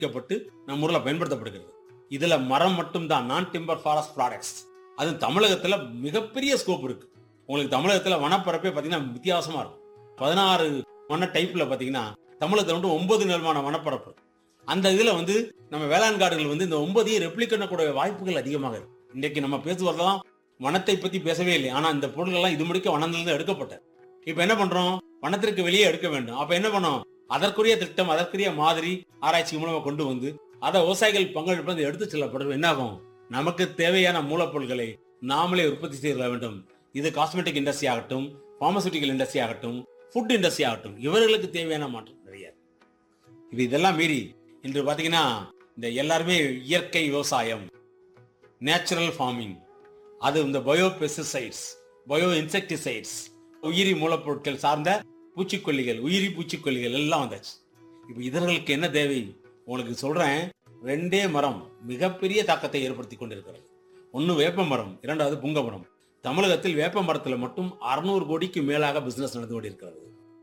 விற்கப்பட்டு நம்ம ஊர்ல பயன்படுத்தப்படுகிறது இதுல மரம் மட்டும்தான் நான் டிம்பர் ஃபாரஸ்ட் ப்ராடக்ட்ஸ் அது தமிழகத்துல மிகப்பெரிய ஸ்கோப் இருக்கு உங்களுக்கு தமிழகத்துல வனப்பரப்பே பாத்தீங்கன்னா வித்தியாசமா இருக்கும் பதினாறு வன டைப்ல பாத்தீங்கன்னா தமிழகத்துல மட்டும் ஒன்பது நிலமான வனப்பரப்பு அந்த இதுல வந்து நம்ம வேளாண் காடுகள் வந்து இந்த ஒன்பதையும் ரெப்ளிக் பண்ணக்கூடிய வாய்ப்புகள் அதிகமாக இருக்கு இன்றைக்கு நம்ம பேசுவதெல்லாம் வனத்தை பத்தி பேசவே இல்லை ஆனா இந்த பொருட்கள் எல்லாம் இது முடிக்க வனத்திலிருந்து எடுக்கப்பட்ட இப்ப என்ன பண்றோம் வனத்திற்கு வெளியே எடுக்க வேண்டும் அப்ப என்ன பண்ணோம் அதற்குரிய திட்டம் அதற்குரிய மாதிரி ஆராய்ச்சி மூலமா கொண்டு வந்து அதை விவசாயிகள் பங்களிப்பு வந்து எடுத்து செல்லப்படும் என்ன ஆகும் நமக்கு தேவையான மூலப்பொருட்களை நாமளே உற்பத்தி செய்ய வேண்டும் இது காஸ்மெட்டிக் இண்டஸ்ட்ரி ஆகட்டும் பார்மசூட்டிக்கல் இண்டஸ்ட்ரி ஆகட்டும் ஃபுட் இண்டஸ்ட்ரி ஆகட்டும் இவர்களுக்கு தேவையான மாற்றம் நிறைய இருக்கு. இது இதெல்லாம் மீறி இன்று பாத்தீங்கன்னா இந்த எல்லாருமே இயற்கை விவசாயம் நேச்சுரல் ஃபார்மிங் அது இந்த பயோ பெஸ்டிசைட்ஸ் பயோ இன்செக்டிசைட்ஸ் உயிரி மூலப்பொருட்கள் சார்ந்த பூச்சிக்கொல்லிகள் உயிரி பூச்சிக்கொல்லிகள் எல்லாம் வந்தாச்சு இப்போ இதர்களுக்கு என்ன தேவை உங்களுக்கு சொல்றேன் ரெண்டே மரம் மிகப்பெரிய தாக்கத்தை ஏற்படுத்தி கொண்டிருக்கிறது ஒன்று வேப்ப மரம் இரண்டாவது புங்க மரம் தமிழகத்தில் வேப்ப மரத்துல மட்டும் அறுநூறு கோடிக்கு மேலாக பிசினஸ் நடந்து கொண்டிருக்கிறது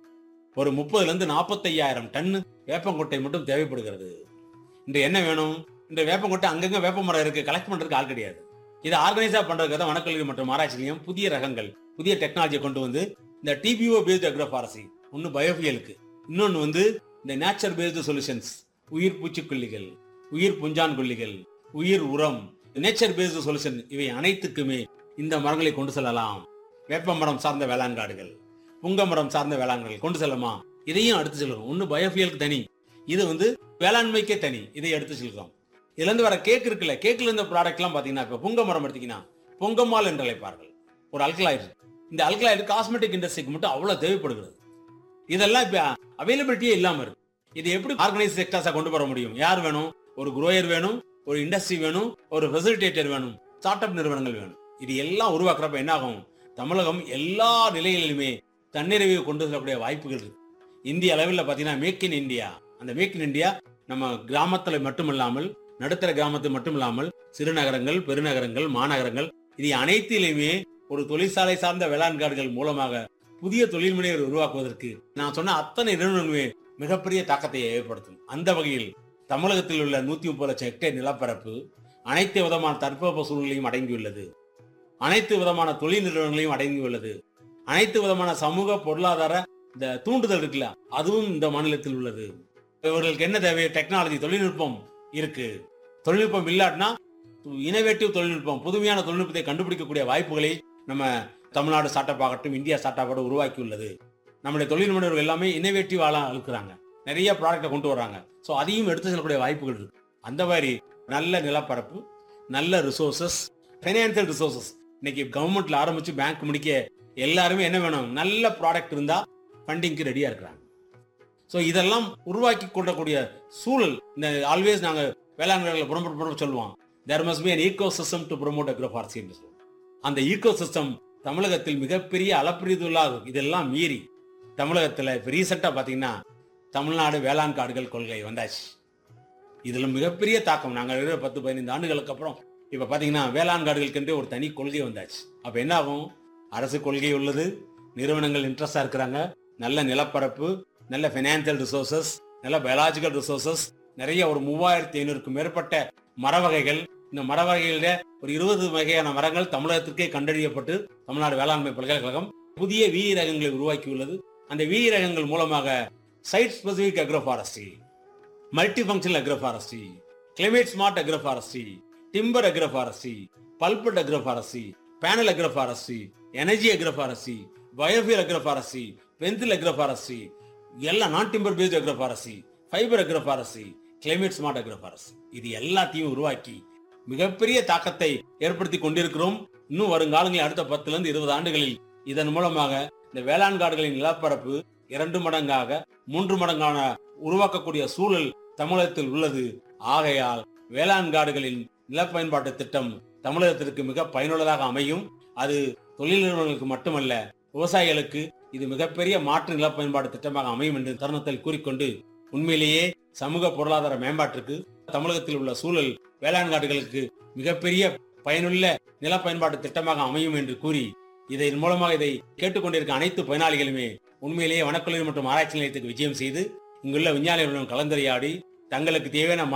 ஒரு முப்பதுல இருந்து நாற்பத்தையாயிரம் டன் வேப்பங்கொட்டை மட்டும் தேவைப்படுகிறது இன்று என்ன வேணும் இந்த வேப்பங்கொட்டை அங்கங்க வேப்ப மரம் இருக்கு கலெக்ட் பண்றதுக்கு ஆள் கிடையாது இதை ஆர்கனைஸா பண்றதுக்கு தான் வனக்கல்வி மற்றும் ஆராய்ச்சியிலையும் புதிய ரகங்கள் புதிய டெக்னாலஜியை கொண்டு வந்து இந்த டிபிஓ பேஸ்ட் அக்ரோபாரசி ஒன்னு பயோபியலுக்கு இன்னொன்னு வந்து இந்த நேச்சர் பேஸ்டு சொல்யூஷன்ஸ் உயிர் பூச்சிக்கொல்லிகள் உயிர் புஞ்சான் கொல்லிகள் உயிர் உரம் நேச்சர் பேஸ்டு சொல்யூஷன் இவை அனைத்துக்குமே இந்த மரங்களை கொண்டு செல்லலாம் வேப்ப மரம் சார்ந்த வேளாண் காடுகள் புங்க மரம் சார்ந்த வேளாண் காடுகள் கொண்டு செல்லமா இதையும் எடுத்து செல்கிறோம் ஒன்னு பயோபியலுக்கு தனி இது வந்து வேளாண்மைக்கே தனி இதை எடுத்து செல்கிறோம் இதுல இருந்து வர கேக் இருக்குல்ல கேக்ல இருந்த ப்ராடக்ட் எல்லாம் பாத்தீங்கன்னா இப்ப புங்க மரம் எடுத்தீங்கன்னா பொங்கம்மால் என்று அழைப்பார்கள் ஒரு அல்கலாய்டு இந்த அல்கலாய்டு காஸ்மெட்டிக் இண்டஸ்ட்ரிக்கு மட்டும் அவ்வளவு தேவைப்படுகிறது இதெல்லாம் இப்ப அவைலபிலிட்டியே இல்லாம இருக்கு இது எப்படி ஆர்கனைஸ் செக்டர்ஸா கொண்டு வர முடியும் யார் வேணும் ஒரு குரோயர் வேணும் ஒரு இண்டஸ்ட்ரி வேணும் ஒரு ஃபெசிலிட்டேட்டர் வேணும் ஸ்டார்ட் அப் நிறுவனங்கள் வேணும் இது எல்லாம் உருவாக்குறப்ப என்ன ஆகும் தமிழகம் எல்லா நிலைகளிலுமே தன்னிறைவை கொண்டு செல்லக்கூடிய வாய்ப்புகள் இருக்கு இந்திய அளவில் பாத்தீங்கன்னா மேக் இன் இந்தியா அந்த மேக் இன் இந்தியா நம்ம கிராமத்துல மட்டுமல்லாமல் நடுத்தர கிராமத்தில் மட்டுமில்லாமல் சிறுநகரங்கள் பெருநகரங்கள் மாநகரங்கள் இது அனைத்திலுமே ஒரு தொழிற்சாலை சார்ந்த வேளாண் காடுகள் மூலமாக புதிய தொழில் முனைவர் உருவாக்குவதற்கு நான் சொன்ன அத்தனை நிறுவனங்களுமே மிகப்பெரிய தாக்கத்தை ஏற்படுத்தும் அந்த வகையில் தமிழகத்தில் உள்ள நூத்தி முப்பது லட்சம் ஹெக்டேர் நிலப்பரப்பு அனைத்து விதமான தட்பவெப்ப சூழ்நிலையும் அடங்கியுள்ளது அனைத்து விதமான தொழில் நிறுவனங்களையும் அடங்கியுள்ளது அனைத்து விதமான சமூக பொருளாதார இந்த தூண்டுதல் இருக்குல்ல அதுவும் இந்த மாநிலத்தில் உள்ளது இவர்களுக்கு என்ன தேவை டெக்னாலஜி தொழில்நுட்பம் இருக்கு தொழில்நுட்பம் இல்லாட்டினா இனோவேட்டிவ் தொழில்நுட்பம் புதுமையான தொழில்நுட்பத்தை கண்டுபிடிக்கக்கூடிய வாய்ப்புகளை நம்ம தமிழ்நாடு ஸ்டார்ட் அப் ஆகட்டும் இந்தியா ஸ்டார்ட் அப் உருவாக்கி உள்ளது நம்முடைய தொழில் முனைவர்கள் எல்லாமே இன்னோவேட்டிவ் ஆளா இருக்கிறாங்க நிறைய ப்ராடக்ட்டை கொண்டு வர்றாங்க ஸோ அதையும் எடுத்து செல்லக்கூடிய வாய்ப்புகள் இருக்கு அந்த மாதிரி நல்ல நிலப்பரப்பு நல்ல ரிசோர்சஸ் ஃபைனான்சியல் ரிசோர்சஸ் இன்னைக்கு கவர்மெண்ட்ல ஆரம்பிச்சு பேங்க் முடிக்க எல்லாருமே என்ன வேணும் நல்ல ப்ராடக்ட் இருந்தா ஃபண்டிங்க்கு ரெடியா இருக்கிறாங்க ஸோ இதெல்லாம் உருவாக்கி கொள்ளக்கூடிய சூழல் இந்த ஆல்வேஸ் நாங்க வேளாண்மைகளை புறம்பட்டு புறம்பு சொல்லுவோம் there must be an ecosystem to promote agroforestry என்று சொல்லுவோம் அந்த ஈகோ சிஸ்டம் தமிழகத்தில் மிகப்பெரிய அளப்பரியதுள்ளாகும் இதெல்லாம் மீறி தமிழகத்துல இப்போ ரீசெண்டாக பார்த்தீங்கன்னா தமிழ்நாடு வேளாண் காடுகள் கொள்கை வந்தாச்சு இதுல மிகப்பெரிய தாக்கம் நாங்கள் இருக்கிற பத்து பதினைந்து ஆண்டுகளுக்கு அப்புறம் இப்ப பாத்தீங்கன்னா வேளாண் காடுகளுக்கென்றே ஒரு தனி கொள்கை வந்தாச்சு அப்ப என்ன ஆகும் அரசு கொள்கை உள்ளது நிறுவனங்கள் இன்ட்ரெஸ்டா இருக்கிறாங்க நல்ல நிலப்பரப்பு நல்ல ஃபைனான்சியல் ரிசோர்சஸ் நல்ல பயாலாஜிக்கல் ரிசோர்சஸ் நிறைய ஒரு மூவாயிரத்தி ஐநூறுக்கும் மேற்பட்ட மர வகைகள் இந்த மர வகைகளில ஒரு இருபது வகையான மரங்கள் தமிழகத்திற்கே கண்டறியப்பட்டு தமிழ்நாடு வேளாண்மை பல்கலைக்கழகம் புதிய வீ ரகங்களை உருவாக்கியுள்ளது அந்த வீ ரகங்கள் மூலமாக site specific agroforestry multi functional agroforestry climate smart agroforestry timber agroforestry pulpwood agroforestry panel agroforestry energy agroforestry biofuel agroforestry pencil agroforestry எல்லாம் non timber based agroforestry fibre agroforestry climate smart agroforestry இது எல்லாத்தையும் உருவாக்கி மிகப்பெரிய தாக்கத்தை ஏற்படுத்தி கொண்டிருக்கிறோம் இன்னும் வருங்காலங்களில் அடுத்த பத்துல இருந்து இருபது ஆண்டுகளில் இதன் மூலமாக இந்த வேளாண் காடுகளின் நிலப்பரப்பு இரண்டு மடங்காக மூன்று மடங்கான உருவாக்கக்கூடிய சூழல் தமிழகத்தில் உள்ளது ஆகையால் வேளாண் காடுகளின் நிலப்பயன்பாட்டு திட்டம் தமிழகத்திற்கு மிக பயனுள்ளதாக அமையும் அது தொழில் நிறுவனங்களுக்கு மட்டுமல்ல விவசாயிகளுக்கு இது மிகப்பெரிய மாற்று நிலப்பயன்பாடு திட்டமாக அமையும் என்று தருணத்தில் கூறிக்கொண்டு உண்மையிலேயே சமூக பொருளாதார மேம்பாட்டிற்கு தமிழகத்தில் உள்ள சூழல் வேளாண் காடுகளுக்கு மிகப்பெரிய பயனுள்ள நில பயன்பாட்டு திட்டமாக அமையும் என்று கூறி இதன் மூலமாக இதை கேட்டுக்கொண்டிருக்க அனைத்து பயனாளிகளுமே உண்மையிலேயே வனக்கல்லூரி மற்றும் ஆராய்ச்சி நிலையத்துக்கு விஜயம் செய்து இங்குள்ள விஞ்ஞானிகளுடன் கலந்துரையாடி தங்களுக்கு தேவையான